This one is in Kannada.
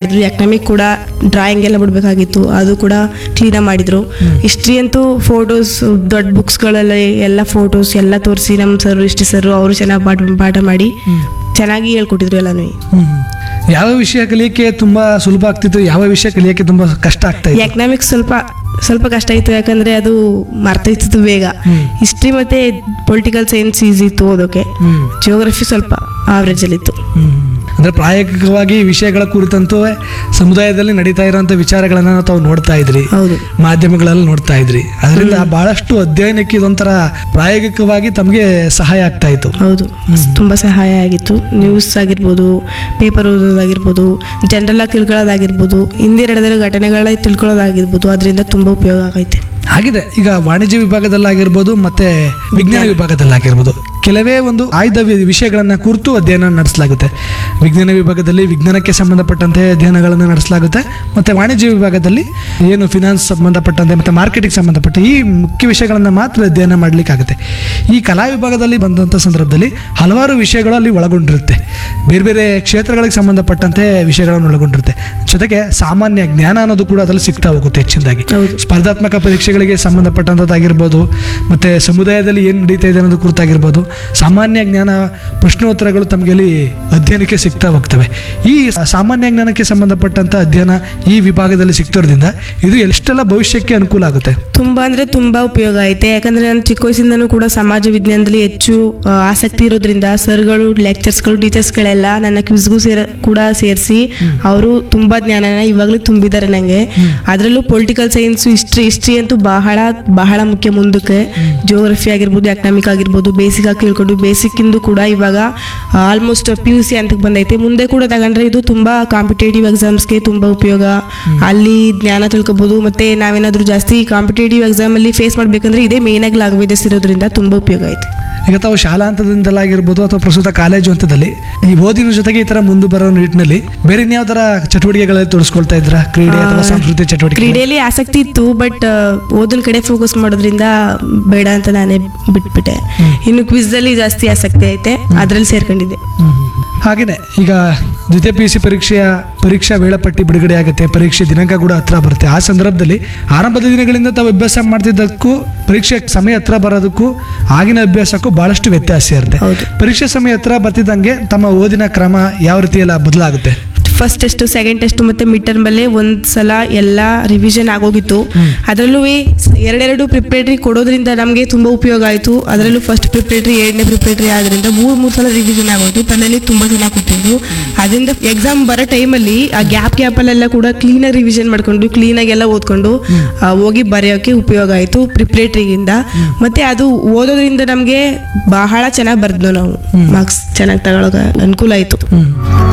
ಮಾಡಿದ್ರು ಎಕನಾಮಿಕ್ ಕೂಡ ಡ್ರಾಯಿಂಗ್ ಎಲ್ಲ ಬಿಡಬೇಕಾಗಿತ್ತು ಅದು ಕೂಡ ಕ್ಲೀನಾಗಿ ಮಾಡಿದ್ರು ಹಿಸ್ಟ್ರಿ ಅಂತೂ ಫೋಟೋಸ್ ದೊಡ್ಡ ಬುಕ್ಸ್ಗಳೆಲ್ಲ ಎಲ್ಲ ಫೋಟೋಸ್ ಎಲ್ಲ ತೋರಿಸಿ ನಮ್ಮ ಸರ್ ಹಿಸ್ಟ್ರಿ ಸರ್ ಅವರು ಚೆನ್ನಾಗಿ ಪಾಠ ಪಾಠ ಮಾಡಿ ಚೆನ್ನಾಗಿ ಹೇಳ್ಕೊಟ್ಟಿದ್ರು ಎಲ್ಲನೂ ಹ್ಮ್. ಯಾವ ವಿಷಯ ಕಲಿಯಕ್ಕೆ ತುಂಬಾ ಸುಲಭ ಆಗ್ತಿತ್ತು ಯಾವ ವಿಷಯ ಕಲಿಯಕ್ಕೆ ತುಂಬಾ ಕಷ್ಟ ಆಗ್ತಾ ಇತ್ತು ಎಕನಾಮಿಕ್ಸ್ ಸ್ವಲ್ಪ ಸ್ವಲ್ಪ ಕಷ್ಟ ಇತ್ತು ಯಾಕಂದ್ರೆ ಅದು ಮರ್ತೈತಿತ್ತು ಬೇಗ ಹ್ಮ್. ಹಿಸ್ಟ್ರಿ ಮತ್ತೆ ಪೊಲಿಟಿಕಲ್ ಸೈನ್ಸ್ ಈಸಿ ಇತ್ತು ಓದೋಕೆ ಹ್ಮ್. ಜಿಯೋಗ್ರಫಿ ಸ್ವಲ್ಪ ಆವ್ರೇಜ್ ಅಲ್ಲಿ ಇತ್ತು ಹ್ಮ್. ಅಂದ್ರೆ ಪ್ರಾಯೋಗಿಕವಾಗಿ ವಿಷಯಗಳ ಕುರಿತಂತೂ ಸಮುದಾಯದಲ್ಲಿ ನಡೀತಾ ಇರುವಂತ ವಿಚಾರಗಳನ್ನ ತಾವು ನೋಡ್ತಾ ಇದ್ರಿ ಹೌದು ಮಾಧ್ಯಮಗಳಲ್ಲಿ ನೋಡ್ತಾ ಇದ್ರಿ ಅದರಿಂದ ಬಹಳಷ್ಟು ಅಧ್ಯಯನಕ್ಕೆ ಇದೊಂಥರ ಪ್ರಾಯೋಗಿಕವಾಗಿ ತಮಗೆ ಸಹಾಯ ಆಗ್ತಾ ಇತ್ತು ಹೌದು ತುಂಬಾ ಸಹಾಯ ಆಗಿತ್ತು ನ್ಯೂಸ್ ಆಗಿರ್ಬೋದು ಪೇಪರ್ ಓದೋದಾಗಿರ್ಬೋದು ಜನರಲ್ ಆಗಿ ತಿಳ್ಕೊಳ್ಳೋದಾಗಿರ್ಬೋದು ಹಿಂದೆ ನಡೆದಿರೋ ಘಟನೆಗಳ ತಿಳ್ಕೊಳ್ಳೋದಾಗಿರ್ಬೋದು ಅದರಿಂದ ತುಂಬಾ ಉಪಯೋಗ ಆಗೈತೆ ಆಗಿದೆ ಈಗ ವಾಣಿಜ್ಯ ವಿಭಾಗದಲ್ಲಾಗಿರ್ಬೋದು ಮತ್ತೆ ವಿಜ್ಞಾನ ವಿಭಾಗದಲ್ಲಾಗಿರ್ಬೋದು ಕೆಲವೇ ಒಂದು ಆಯ್ದ ವಿ- ವಿಷಯಗಳನ್ನ ಕುರಿತು ಅಧ್ಯಯನ ನಡೆಸಲಾಗುತ್ತೆ ವಿಜ್ಞಾನ ವಿಭಾಗದಲ್ಲಿ ವಿಜ್ಞಾನಕ್ಕೆ ಸಂಬಂಧಪಟ್ಟಂತೆ ಅಧ್ಯಯನಗಳನ್ನು ನಡೆಸಲಾಗುತ್ತೆ ಮತ್ತೆ ವಾಣಿಜ್ಯ ವಿಭಾಗದಲ್ಲಿ ಏನು ಫಿನಾನ್ಸ್ ಸಂಬಂಧಪಟ್ಟಂತೆ ಮತ್ತೆ ಮಾರ್ಕೆಟಿಂಗ್ ಸಂಬಂಧಪಟ್ಟ ಈ ಮುಖ್ಯ ವಿಷಯಗಳನ್ನು ಮಾತ್ರ ಅಧ್ಯಯನ ಮಾಡಲಿಕ್ಕಾಗುತ್ತೆ ಈ ಕಲಾ ವಿಭಾಗದಲ್ಲಿ ಬಂದಂಥ ಸಂದರ್ಭದಲ್ಲಿ ಹಲವಾರು ವಿಷಯಗಳು ಅಲ್ಲಿ ಒಳಗೊಂಡಿರುತ್ತೆ ಬೇರೆ ಬೇರೆ ಕ್ಷೇತ್ರಗಳಿಗೆ ಸಂಬಂಧಪಟ್ಟಂತೆ ವಿಷಯಗಳನ್ನು ಒಳಗೊಂಡಿರುತ್ತೆ ಜೊತೆಗೆ ಸಾಮಾನ್ಯ ಜ್ಞಾನ ಅನ್ನೋದು ಕೂಡ ಅದರಲ್ಲಿ ಸಿಗ್ತಾ ಹೋಗುತ್ತೆ ಹೆಚ್ಚಿನದಾಗಿ ಹೌದು. ಸ್ಪರ್ಧಾತ್ಮಕ ಪರೀಕ್ಷೆಗಳಿಗೆ ಸಂಬಂಧಪಟ್ಟಂಥದ್ದಾಗಿರ್ಬೋದು ಮತ್ತು ಸಮುದಾಯದಲ್ಲಿ ಏನು ನಡೀತಾ ಇದೆ ಅನ್ನೋದು ಕುರಿತಾಗಿರ್ಬೋದು ಸಾಮಾನ್ಯ ಜ್ಞಾನ ಪ್ರಶ್ನೋತ್ತರಗಳು ತಮಗೆ ಅಲ್ಲಿ ಅಧ್ಯಯನಕ್ಕೆ ಸಿಗ್ತಾ ಹೋಗ್ತವೆ ಈ ಸಾಮಾನ್ಯ ಜ್ಞಾನಕ್ಕೆ ಸಂಬಂಧಪಟ್ಟಂಥ ಅಧ್ಯಯನ ಈ ವಿಭಾಗದಲ್ಲಿ ಸಿಗ್ತಿರೋದ್ರಿಂದ ಇದು ಎಷ್ಟೆಲ್ಲ ಭವಿಷ್ಯಕ್ಕೆ ಅನುಕೂಲ ಆಗುತ್ತೆ ತುಂಬಾ ಅಂದ್ರೆ ತುಂಬಾ ಉಪಯೋಗ ಐತೆ ಯಾಕಂದ್ರೆ ನಾನು ಚಿಕ್ಕ ವಯಸ್ಸಿಂದನೂ ಕೂಡ ಸಮಾಜ ವಿಜ್ಞಾನದಲ್ಲಿ ಹೆಚ್ಚು ಆ, ಆಸಕ್ತಿ ಇರೋದ್ರಿಂದ ಸರ್ಗಳು ಲೆಕ್ಚರ್ಸ್ಗಳು ಟೀಚರ್ಸ್ಗಳೆಲ್ಲ ನನ್ನ ಕ್ವಿಸ್ಗೂ ಸೇರ ಕೂಡ ಸೇರಿಸಿ ಅವರು ತುಂಬಾ ಜ್ಞಾನನ ಇವಾಗಲೂ ತುಂಬಿದ್ದಾರೆ ನನಗೆ ಅದರಲ್ಲೂ ಪೊಲಿಟಿಕಲ್ ಸೈನ್ಸ್ ಹಿಸ್ಟ್ರಿ ಹಿಸ್ಟ್ರಿ ಅಂತೂ ಬಹಳ ಬಹಳ ಮುಖ್ಯ ಮುಂದಕ್ಕೆ ಜಿಯೋಗ್ರಫಿ ಆಗಿರ್ಬೋದು ಎಕನಾಮಿಕ್ ಆಗಿರ್ಬೋದು ಬೇಸಿಕ್ ಆಗಿ ತಿಳ್ಕೊಂಡು ಬೇಸಿಕ್ ಇಂದು ಕೂಡ ಇವಾಗ ಆಲ್ಮೋಸ್ಟ್ ಪಿ ಯು ಸಿ ಅಂತ ಬಂದೈತೆ ಮುಂದೆ ಕೂಡ ತಗೊಂಡ್ರೆ ಇದು ತುಂಬಾ ಕಾಂಪಿಟೇಟಿವ್ ಎಕ್ಸಾಮ್ಸ್ಗೆ ತುಂಬಾ ಉಪಯೋಗ ಅಲ್ಲಿ ಜ್ಞಾನ ತಿಳ್ಕೊಬೋದು ಮತ್ತೆ ನಾವೇನಾದ್ರೂ ಜಾಸ್ತಿ ಕಾಂಪಿಟೇಟಿವ್ ಎಕ್ಸಾಮ್ ಅಲ್ಲಿ ಫೇಸ್ ಮಾಡ್ಬೇಕಂದ್ರೆ ಇದೇ ಮೇನ್ ಆಗಿ ಲ್ಯಾಂಗ್ವೇಜಸ್ ಇರೋದ್ರಿಂದ ತುಂಬಾ ಉಪಯೋಗ ಐತೆ ಈಗ ತಾವು ಶಾಲಾ ಹಂತದಿಂದಲಾಗಿರ್ಬೋದು ಅಥವಾ ಪ್ರಸ್ತುತ ಕಾಲೇಜು ಹಂತದಲ್ಲಿ ಈ ಓದಿನ ಜೊತೆಗೆ ಈ ತರ ಮುಂದೆ ಬರೋ ನಿಟ್ಟಿನಲ್ಲಿ ಬೇರೆ ಇನ್ಯಾವ ತರ ಚಟುವಟಿಕೆಗಳಲ್ಲಿ ತೊಡಸ್ಕೊಳ್ತಾ ಇದ್ರ ಕ್ರೀಡೆ ಅಥವಾ ಸಾಂಸ್ಕೃತಿಕ ಚಟುವಟಿಕೆ ಕ್ರೀಡೆಯಲ್ಲಿ ಆಸಕ್ತಿ ಇತ್ತು ಬಟ್ ಓದಿನ ಕಡೆ ಫೋಕಸ್ ಮಾಡೋದ್ರಿಂದ ಬೇಡ ಅಂತ ನಾನೇ ಬಿಟ್ಬಿಟ್ಟೆ ಇನ್ನು ಕ್ವಿಸ್ ಅಲ್ಲಿ ಜಾಸ್ತಿ ಆಸಕ್ತಿ ಐತೆ ಅದ್ರಲ್ಲಿ ಸೇರ್ಕೊಂಡಿದ್ದೆ ಹಾಗೇನೆ ಈಗ ದ್ವಿತೀಯ ಪಿ ಯು ಸಿ ಪರೀಕ್ಷೆಯ ಪರೀಕ್ಷಾ ವೇಳಾಪಟ್ಟಿ ಬಿಡುಗಡೆ ಆಗುತ್ತೆ ಪರೀಕ್ಷೆ ದಿನಾಂಕ ಕೂಡ ಹತ್ರ ಬರುತ್ತೆ ಆ ಸಂದರ್ಭದಲ್ಲಿ ಆರಂಭದ ದಿನಗಳಿಂದ ತಾವು ಅಭ್ಯಾಸ ಮಾಡ್ತಿದ್ದಕ್ಕೂ ಪರೀಕ್ಷೆ ಸಮಯ ಹತ್ರ ಬರೋದಕ್ಕೂ ಆಗಿನ ಅಭ್ಯಾಸಕ್ಕೂ ಬಹಳಷ್ಟು ವ್ಯತ್ಯಾಸ ಇರುತ್ತೆ ಹೌದು. ಪರೀಕ್ಷೆ ಸಮಯ ಹತ್ರ ಬರ್ತಿದ್ದಂಗೆ ತಮ್ಮ ಓದಿನ ಕ್ರಮ ಯಾವ ರೀತಿ ಎಲ್ಲ ಬದಲಾಗುತ್ತೆ ಫಸ್ಟ್ ಟೆಸ್ಟ್ ಸೆಕೆಂಡ್ ಟೆಸ್ಟ್ ಮತ್ತೆ ಮಿಡ್ ಟರ್ಮ್ ಅಲ್ಲೇ ಒಂದ್ ಸಲ ಎಲ್ಲ ರಿವಿಷನ್ ಆಗೋಗಿತ್ತು ಅದರಲ್ಲೂ ಎರಡೆರಡು ಪ್ರಿಪರೇಟರಿ ಕೊಡೋದ್ರಿಂದ ನಮಗೆ ತುಂಬಾ ಉಪಯೋಗ ಆಯಿತು ಅದರಲ್ಲೂ ಫಸ್ಟ್ ಪ್ರಿಪರೇಟರಿ ಎರಡನೇ ಪ್ರಿಪರೇಟರಿ ಆದ್ರಿಂದ ಮೂರ್ ಮೂರ್ ಸಲ ರಿವಿಷನ್ ಆಗೋಯ್ತು ತನ್ನಲ್ಲಿ ತುಂಬಾ ಚೆನ್ನಾಗಿ ಕೊಟ್ಟಿದ್ದು ಅದರಿಂದ ಎಕ್ಸಾಮ್ ಬರೋ ಟೈಮಲ್ಲಿ ಆ ಗ್ಯಾಪ್ ಗ್ಯಾಪಲ್ಲೆಲ್ಲ ಕೂಡ ಕ್ಲೀನಾಗಿ ರಿವಿಷನ್ ಮಾಡ್ಕೊಂಡು ಕ್ಲೀನಾಗಿ ಎಲ್ಲ ಓದ್ಕೊಂಡು ಆ, ಹೋಗಿ ಬರೆಯೋಕೆ ಉಪಯೋಗ ಆಯಿತು ಪ್ರಿಪ್ರೇಟರಿಗಿಂದ ಮತ್ತೆ ಅದು ಓದೋದ್ರಿಂದ ನಮಗೆ ಬಹಳ ಚೆನ್ನಾಗಿ ಬರ್ದ್ವು ನಾವು ಮಾರ್ಕ್ಸ್ ಚೆನ್ನಾಗಿ ತಗೊಳಕ ಅನುಕೂಲ ಆಯಿತು